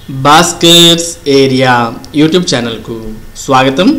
Bhaskar's area YouTube ఛానల్కు స్వాగతం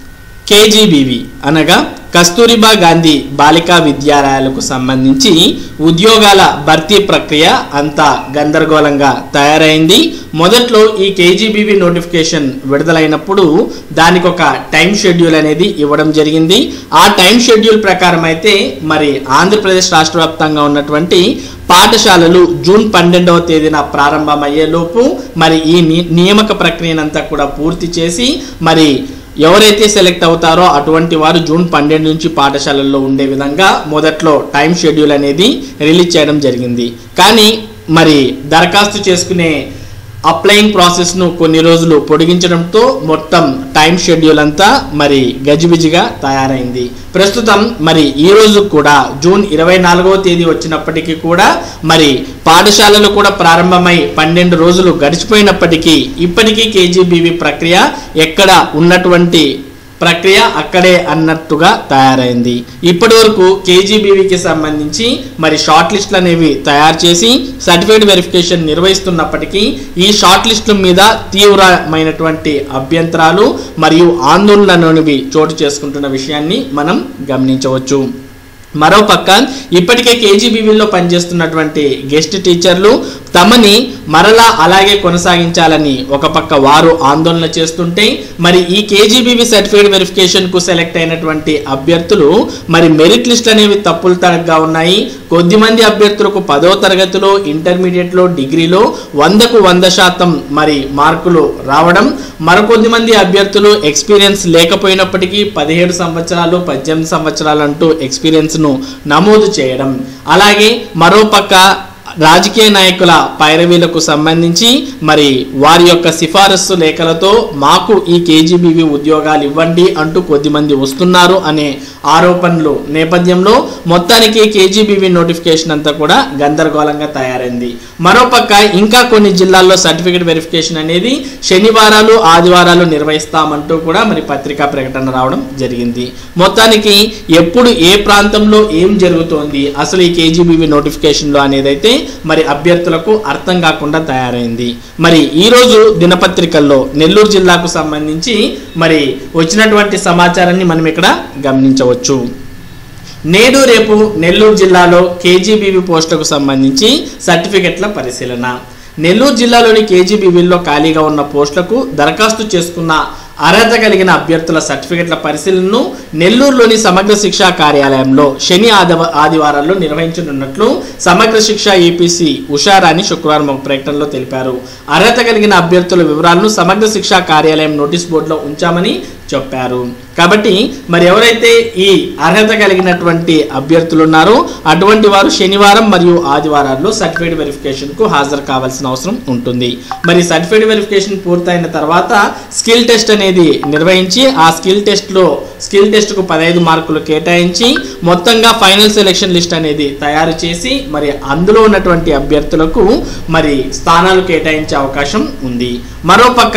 KGBV అనగా కస్తూరిబా గాంధీ బాలికా విద్యాలయాలకు సంబంధించి ఉద్యోగాల భర్తీ ప్రక్రియ అంతా గందరగోళంగా తయారైంది మొదట్లో ఈ కేజీబీవి నోటిఫికేషన్ విడుదలైనప్పుడు దానికి ఒక టైం షెడ్యూల్ అనేది ఇవ్వడం జరిగింది ఆ టైం షెడ్యూల్ ప్రకారం అయితే మరి ఆంధ్రప్రదేశ్ రాష్ట్ర వ్యాప్తంగా ఉన్నటువంటి పాఠశాలలు జూన్ పన్నెండవ తేదీన ప్రారంభమయ్యేలోపు మరి ఈ ని- నియామక ప్రక్రియనంతా కూడా పూర్తి చేసి మరి ఎవరైతే సెలెక్ట్ అవుతారో అటువంటి వారు జూన్ పన్నెండు నుంచి పాఠశాలల్లో ఉండే విధంగా మొదట్లో టైం షెడ్యూల్ అనేది రిలీజ్ చేయడం జరిగింది కానీ మరి దరఖాస్తు చేసుకునే అప్లయింగ్ ప్రాసెస్ను కొన్ని రోజులు పొడిగించడంతో మొత్తం టైం షెడ్యూల్ అంతా మరి గజిబిజిగా తయారైంది ప్రస్తుతం మరి ఈ రోజు కూడా జూన్ ఇరవై నాలుగవ తేదీ వచ్చినప్పటికీ కూడా మరి పాఠశాలలు కూడా ప్రారంభమై పన్నెండు రోజులు గడిచిపోయినప్పటికీ ఇప్పటికీ కేజీబీవి ప్రక్రియ ఎక్కడ ఉన్నటువంటి ప్రక్రియ అక్కడే అన్నట్టుగా తయారైంది ఇప్పటి వరకు కేజీబీవీకి సంబంధించి మరి షార్ట్ లిస్టులు అనేవి తయారు చేసి సర్టిఫికేట్ వెరిఫికేషన్ నిర్వహిస్తున్నప్పటికీ ఈ షార్ట్ లిస్టుల మీద తీవ్రమైనటువంటి అభ్యంతరాలు మరియు ఆందోళనలనేవి చోటు చేసుకుంటున్న విషయాన్ని మనం గమనించవచ్చు మరోపక్క ఇప్పటికే కేజీబీవీలో పనిచేస్తున్నటువంటి గెస్ట్ టీచర్లు తమని మరలా అలాగే కొనసాగించాలని ఒక పక్క వారు ఆందోళన చేస్తుంటే మరి ఈ కేజీబీవీ సర్టిఫికేట్ వెరిఫికేషన్ కు సెలెక్ట్ అయినటువంటి అభ్యర్థులు మరి మెరిట్ లిస్ట్ అనేవి తప్పులు తడగ్గా ఉన్నాయి కొద్దిమంది అభ్యర్థులకు పదో తరగతిలో ఇంటర్మీడియట్లో డిగ్రీలో వందకు వంద శాతం మరి మార్కులు రావడం మరికొద్ది మంది అభ్యర్థులు ఎక్స్పీరియన్స్ లేకపోయినప్పటికీ పదిహేడు సంవత్సరాలు పద్దెనిమిది సంవత్సరాలు అంటూ ఎక్స్పీరియన్స్ను నమోదు చేయడం అలాగే మరోపక్క రాజకీయ నాయకుల పైరవీలకు సంబంధించి మరి వారి యొక్క సిఫారసు లేఖలతో మాకు ఈ కేజీబీవీ ఉద్యోగాలు ఇవ్వండి అంటూ కొద్దిమంది వస్తున్నారు అనే ఆరోపణలు నేపథ్యంలో మొత్తానికి కేజీబీవీ నోటిఫికేషన్ అంతా కూడా గందరగోళంగా తయారైంది మరోపక్క ఇంకా కొన్ని జిల్లాల్లో సర్టిఫికేట్ వెరిఫికేషన్ అనేది శనివారాలు ఆదివారాలు నిర్వహిస్తామంటూ కూడా మరి పత్రికా ప్రకటన రావడం జరిగింది మొత్తానికి ఎప్పుడు ఏ ప్రాంతంలో ఏం జరుగుతోంది అసలు ఈ కేజీబీవీ నోటిఫికేషన్లో అనేది అయితే మరి అభ్యర్థులకు అర్థం కాకుండా తయారైంది మరి ఈ రోజు దినపత్రికల్లో నెల్లూరు జిల్లాకు సంబంధించి మరి వచ్చినటువంటి సమాచారాన్ని మనం ఇక్కడ గమనించవచ్చు నేడు రేపు నెల్లూరు జిల్లాలో కేజీబీవీ పోస్టులకు సంబంధించి సర్టిఫికెట్ల పరిశీలన నెల్లూరు జిల్లాలోని కేజీబీవీల్లో ఖాళీగా ఉన్న పోస్టులకు దరఖాస్తు చేసుకున్న అర్హత కలిగిన అభ్యర్థుల సర్టిఫికెట్ల పరిశీలనను నెల్లూరులోని సమగ్ర శిక్షా కార్యాలయంలో శని ఆదివ ఆదివారాల్లో నిర్వహించనున్నట్లు సమగ్ర శిక్ష ఏపీసీ ఉషారాణి శుక్రవారం ఒక ప్రకటనలో తెలిపారు అర్హత కలిగిన అభ్యర్థుల వివరాలను సమగ్ర శిక్షా కార్యాలయం నోటీస్ బోర్డులో ఉంచామని చెప్పారు కాబట్టి మరి ఎవరైతే ఈ అర్హత కలిగినటువంటి అభ్యర్థులు ఉన్నారో అటువంటి వారు శనివారం మరియు ఆదివారాల్లో సర్టిఫికేట్ వెరిఫికేషన్ కు హాజరు కావాల్సిన అవసరం ఉంటుంది మరి సర్టిఫికేట్ వెరిఫికేషన్ పూర్తయిన తర్వాత స్కిల్ టెస్ట్ అనేది నిర్వహించి ఆ స్కిల్ టెస్ట్ లో స్కిల్ టెస్ట్ కు పదహైదు మార్కులు కేటాయించి మొత్తంగా ఫైనల్ సెలెక్షన్ లిస్ట్ అనేది తయారు చేసి మరి అందులో ఉన్నటువంటి అభ్యర్థులకు మరి స్థానాలు కేటాయించే అవకాశం ఉంది మరోపక్క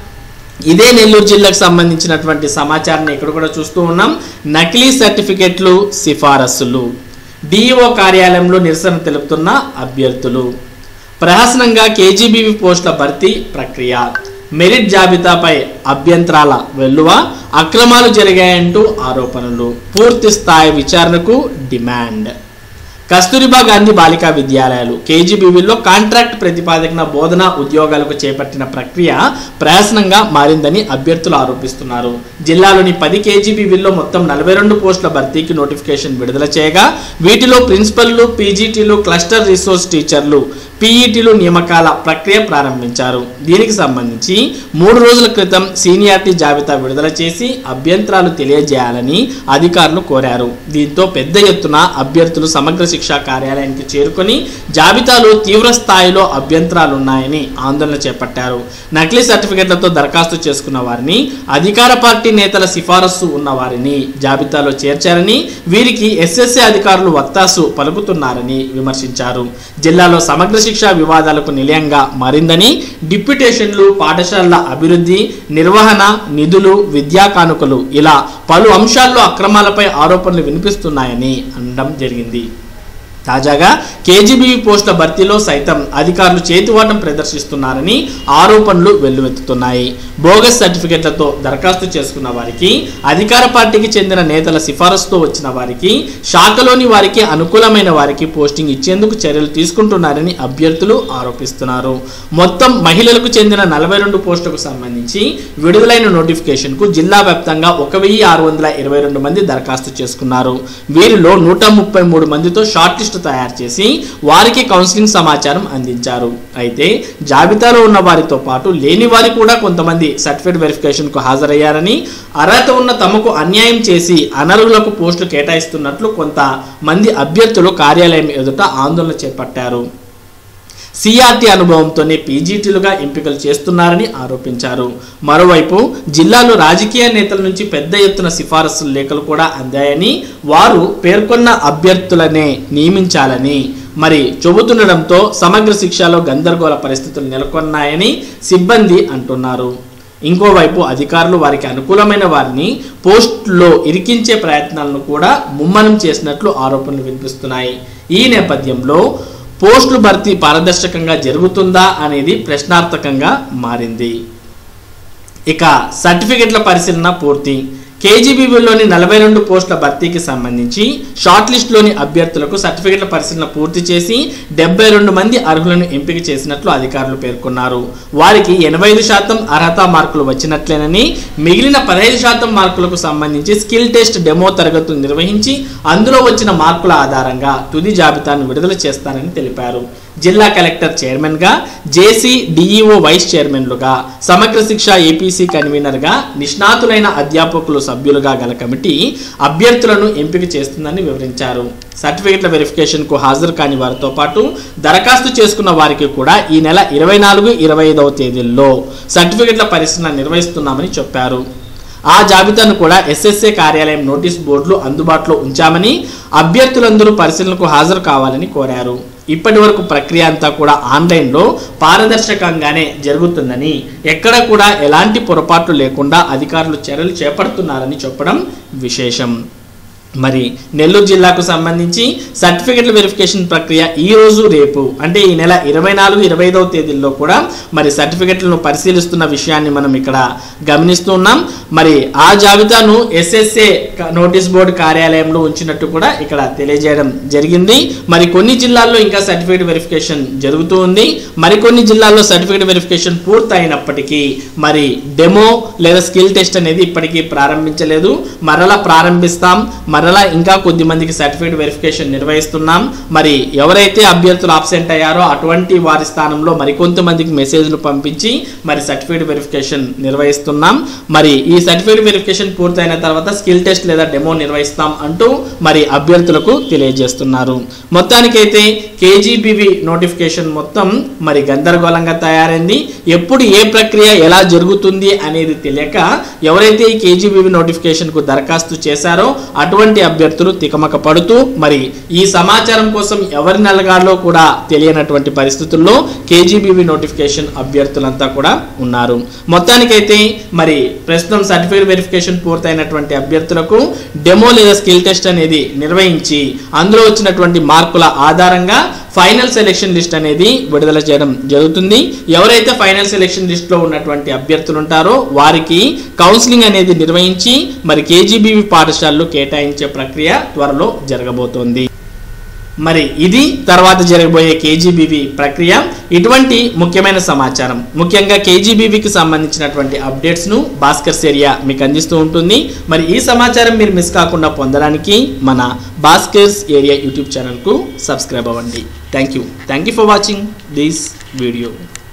ఇదే నెల్లూరు జిల్లాకు సంబంధించినటువంటి సమాచారాన్ని ఇక్కడ కూడా చూస్తూ ఉన్నాం నకిలీ సర్టిఫికెట్లు సిఫారసులు డిఈఓ కార్యాలయంలో నిరసన తెలుపుతున్న అభ్యర్థులు ప్రహసనంగా కేజీబీవీ పోస్టుల భర్తీ ప్రక్రియ మెరిట్ జాబితాపై అభ్యంతరాల వెల్లువ అక్రమాలు జరిగాయంటూ ఆరోపణలు పూర్తి స్థాయి విచారణకు డిమాండ్ కస్తూరిబా గాంధీ బాలికా విద్యాలయాలు కేజీబీవీలో కాంట్రాక్ట్ ప్రతిపాదకన బోధన ఉద్యోగాలకు చేపట్టిన ప్రక్రియ ప్రయాసనంగా మారిందని అభ్యర్థులు ఆరోపిస్తున్నారు జిల్లాలోని పది కేజీబీవీల్లో మొత్తం నలభై రెండు పోస్టుల భర్తీకి నోటిఫికేషన్ విడుదల చేయగా వీటిలో ప్రిన్సిపల్లు పీజీటీలు క్లస్టర్ రిసోర్స్ టీచర్లు పీఈటీలు నియామకాల ప్రక్రియ ప్రారంభించారు దీనికి సంబంధించి మూడు రోజుల క్రితం సీనియారిటీ జాబితా విడుదల చేసి అభ్యంతరాలు తెలియజేయాలని అధికారులు కోరారు దీంతో పెద్ద ఎత్తున అభ్యర్థులు సమగ్ర శిక్షా కార్యాలయానికి చేరుకొని జాబితాలో తీవ్ర స్థాయిలో అభ్యంతరాలు ఉన్నాయని ఆందోళన చేపట్టారు నకిలీ సర్టిఫికెట్లతో దరఖాస్తు చేసుకున్న వారిని అధికార పార్టీ నేతల సిఫారసు ఉన్న వారిని జాబితాలో చేర్చారని వీరికి ఎస్ఎస్ఏ అధికారులు వత్తాసు పలుకుతున్నారని విమర్శించారు జిల్లాలో సమగ్ర శిక్షా వివాదాలకు నిలయంగా మారిందని డిప్యుటేషన్లు పాఠశాలల అభివృద్ధి నిర్వహణ నిధులు విద్యా కానుకలు ఇలా పలు అంశాల్లో అక్రమాలపై ఆరోపణలు వినిపిస్తున్నాయని అనడం జరిగింది తాజాగా కేజీబీవీ పోస్టుల భర్తీలో సైతం అధికారులు చేతివాటం ప్రదర్శిస్తున్నారని ఆరోపణలు వెల్లువెత్తుతున్నాయి బోగస్ సర్టిఫికెట్లతో దరఖాస్తు చేసుకున్న వారికి అధికార పార్టీకి చెందిన నేతల సిఫారసుతో వచ్చిన వారికి శాఖలోని వారికి అనుకూలమైన వారికి పోస్టింగ్ ఇచ్చేందుకు చర్యలు తీసుకుంటున్నారని అభ్యర్థులు ఆరోపిస్తున్నారు మొత్తం మహిళలకు చెందిన నలభై రెండు పోస్టులకు సంబంధించి విడుదలైన నోటిఫికేషన్కు జిల్లా వ్యాప్తంగా ఒక వెయ్యి ఆరు వందల ఇరవై రెండు మంది దరఖాస్తు చేసుకున్నారు వీరిలో నూట ముప్పై మూడు మందితో షార్ట్ లిస్ట్ తయారు చేసి వారికి కౌన్సిలింగ్ సమాచారం అందించారు అయితే జాబితాలో ఉన్న వారితో పాటు లేని వారి కూడా కొంతమంది సర్టిఫికేట్ వెరిఫికేషన్కు హాజరయ్యారని అర్హత ఉన్న తమకు అన్యాయం చేసి అనర్హులకు పోస్టులు కేటాయిస్తున్నట్లు కొంత మంది అభ్యర్థులు కార్యాలయం ఎదుట ఆందోళన చేపట్టారు సిఆర్టీ అనుభవంతోనే పీజీటీలుగా ఎంపికలు చేస్తున్నారని ఆరోపించారు మరోవైపు జిల్లాలో రాజకీయ నేతల నుంచి పెద్ద ఎత్తున సిఫారసు లేఖలు కూడా అందాయని వారు పేర్కొన్న అభ్యర్థులనే నియమించాలని మరి చెబుతుండడంతో సమగ్ర శిక్షలో గందరగోళ పరిస్థితులు నెలకొన్నాయని సిబ్బంది అంటున్నారు ఇంకోవైపు అధికారులు వారికి అనుకూలమైన వారిని పోస్టులో ఇరికించే ప్రయత్నాలను కూడా ముమ్మరం చేసినట్లు ఆరోపణలు వినిపిస్తున్నాయి ఈ నేపథ్యంలో పోస్టులు భర్తీ పారదర్శకంగా జరుగుతుందా అనేది ప్రశ్నార్థకంగా మారింది ఇక సర్టిఫికెట్ల పరిశీలన పూర్తి కేజీబీబీలోని నలభై రెండు పోస్టుల భర్తీకి సంబంధించి షార్ట్ లిస్టులోని అభ్యర్థులకు సర్టిఫికెట్ల పరిశీలన పూర్తి చేసి డెబ్బై రెండు మంది అర్హులను ఎంపిక చేసినట్లు అధికారులు పేర్కొన్నారు వారికి ఎనభై ఐదు శాతం అర్హత మార్కులు వచ్చినట్లేనని మిగిలిన పదహైదు శాతం మార్కులకు సంబంధించి స్కిల్ టెస్ట్ డెమో తరగతులు నిర్వహించి అందులో వచ్చిన మార్కుల ఆధారంగా తుది జాబితాను విడుదల చేస్తారని తెలిపారు జిల్లా కలెక్టర్ చైర్మన్గా జేసీ డిఈఓ వైస్ చైర్మన్లుగా సమగ్ర శిక్ష ఏపీసీ కన్వీనర్గా నిష్ణాతులైన అధ్యాపకులు సభ్యులుగా గల కమిటీ అభ్యర్థులను ఎంపిక చేస్తుందని వివరించారు సర్టిఫికెట్ల వెరిఫికేషన్కు హాజరు కాని వారితో పాటు దరఖాస్తు చేసుకున్న వారికి కూడా ఈ నెల ఇరవై నాలుగు ఇరవై ఐదవ తేదీల్లో సర్టిఫికెట్ల పరిశీలన నిర్వహిస్తున్నామని చెప్పారు ఆ జాబితాను కూడా ఎస్ఎస్ఏ కార్యాలయం నోటీస్ బోర్డులు అందుబాటులో ఉంచామని అభ్యర్థులందరూ పరిశీలనకు హాజరు కావాలని కోరారు ఇప్పటి వరకు ప్రక్రియ అంతా కూడా ఆన్లైన్లో పారదర్శకంగానే జరుగుతుందని ఎక్కడ కూడా ఎలాంటి పొరపాట్లు లేకుండా అధికారులు చర్యలు చేపడుతున్నారని చెప్పడం విశేషం మరి నెల్లూరు జిల్లాకు సంబంధించి సర్టిఫికెట్ల వెరిఫికేషన్ ప్రక్రియ ఈ రోజు రేపు అంటే ఈ నెల ఇరవై నాలుగు ఇరవై ఐదవ తేదీల్లో కూడా మరి సర్టిఫికెట్లను పరిశీలిస్తున్న విషయాన్ని మనం ఇక్కడ గమనిస్తున్నాం మరి ఆ జాబితాను ఎస్ఎస్ఏ నోటీస్ బోర్డు కార్యాలయంలో ఉంచినట్టు కూడా ఇక్కడ తెలియజేయడం జరిగింది మరి కొన్ని జిల్లాల్లో ఇంకా సర్టిఫికేట్ వెరిఫికేషన్ జరుగుతూ ఉంది మరికొన్ని జిల్లాల్లో సర్టిఫికేట్ వెరిఫికేషన్ పూర్తయినప్పటికీ మరి డెమో లేదా స్కిల్ టెస్ట్ అనేది ఇప్పటికీ ప్రారంభించలేదు మరలా ప్రారంభిస్తాం మరలా ఇంకా కొద్ది మందికి సర్టిఫికేట్ వెరిఫికేషన్ నిర్వహిస్తున్నాం మరి ఎవరైతే అభ్యర్థులు ఆబ్సెంట్ అయ్యారో అటువంటి వారి స్థానంలో మరికొంతమందికి మెసేజ్లు పంపించి మరి సర్టిఫికేట్ వెరిఫికేషన్ నిర్వహిస్తున్నాం మరి ఈ సర్టిఫికేట్ వెరిఫికేషన్ పూర్తయిన తర్వాత స్కిల్ టెస్ట్ లేదా డెమో నిర్వహిస్తాం అంటూ మరి అభ్యర్థులకు తెలియజేస్తున్నారు మొత్తానికైతే కేజీబీవి నోటిఫికేషన్ మొత్తం మరి గందరగోళంగా తయారైంది ఎప్పుడు ఏ ప్రక్రియ ఎలా జరుగుతుంది అనేది తెలియక ఎవరైతే ఈ కేజీబీవి నోటిఫికేషన్కు దరఖాస్తు చేశారో అటువంటి అభ్యర్థులు తికమక పడుతూ మరి ఈ సమాచారం కోసం ఎవరిని అలగాలో కూడా తెలియనటువంటి పరిస్థితుల్లో కేజీబీవి నోటిఫికేషన్ అభ్యర్థులంతా కూడా ఉన్నారు మొత్తానికైతే మరి ప్రస్తుతం సర్టిఫికేట్ వెరిఫికేషన్ పూర్తయినటువంటి అభ్యర్థులకు డెమో లేదా స్కిల్ టెస్ట్ అనేది నిర్వహించి అందులో వచ్చినటువంటి మార్కుల ఆధారంగా ఫైనల్ సెలెక్షన్ లిస్ట్ అనేది విడుదల చేయడం జరుగుతుంది ఎవరైతే ఫైనల్ సెలెక్షన్ లిస్ట్లో ఉన్నటువంటి అభ్యర్థులు ఉంటారో వారికి కౌన్సిలింగ్ అనేది నిర్వహించి మరి కేజీబీవి పాఠశాలలు కేటాయించే ప్రక్రియ త్వరలో జరగబోతోంది మరి ఇది తర్వాత జరగబోయే కేజీబీవి ప్రక్రియ ఇటువంటి ముఖ్యమైన సమాచారం ముఖ్యంగా కేజీబీవీకి సంబంధించినటువంటి అప్డేట్స్ను భాస్కర్స్ ఏరియా మీకు అందిస్తూ ఉంటుంది మరి ఈ సమాచారం మీరు మిస్ కాకుండా పొందడానికి మన భాస్కర్స్ ఏరియా యూట్యూబ్ ఛానల్కు సబ్స్క్రైబ్ అవ్వండి thank you thank you for watching this video